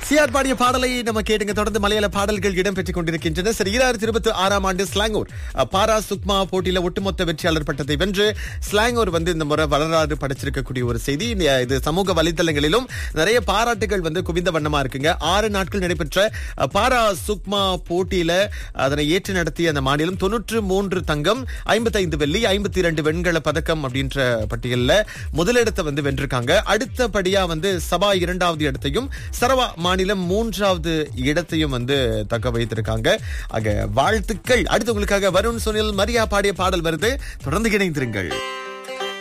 CR பாடிய பாடலை நம்ம கேட்டுங்க தொடர்ந்து மலையாள பாடல்கள் இடம்பெற்றுக் கொண்டிருக்கின்றன சரி ஈராயிரத்தி இருபத்தி ஆறாம் ஆண்டு ஸ்லாங்கூர் அஹ், பாரா சுக்மா போட்டியில ஒட்டுமொத்த வெற்றியாளர் பட்டத்தை வென்று ஸ்லாங்கூர் வந்து இந்த முறை வரலாறு படைச்சிருக்கக்கூடிய ஒரு செய்தி இந்த- இது சமூக வலைதளங்களிலும் நிறைய பாராட்டுகள் வந்து குவிந்த வண்ணமா இருக்குங்க ஆறு நாட்கள் நடைபெற்ற அஹ், பாரா சுக்மா போட்டியில அதனை ஏற்று நடத்திய அந்த மாநிலம் தொன்னூற்று மூன்று தங்கம் ஐம்பத்தைந்து வெள்ளி ஐம்பத்தி இரண்டு வெண்கல பதக்கம் அப்படின்ற பட்டியல்ல முதலிடத்தை வந்து வென்றிருக்காங்க அடுத்தபடியா வந்து சபா இரண்டாவது இடத்தையும் சரவா மாநிலம் மூன்றாவது இடத்தையும் வந்து தக்க வைத்திருக்காங்க ஆக வாழ்த்துக்கள் அடுத்து உங்களுக்காக வருண் சுனில் மரியா பாடிய பாடல் வருது தொடர்ந்து இணைந்திருங்கள்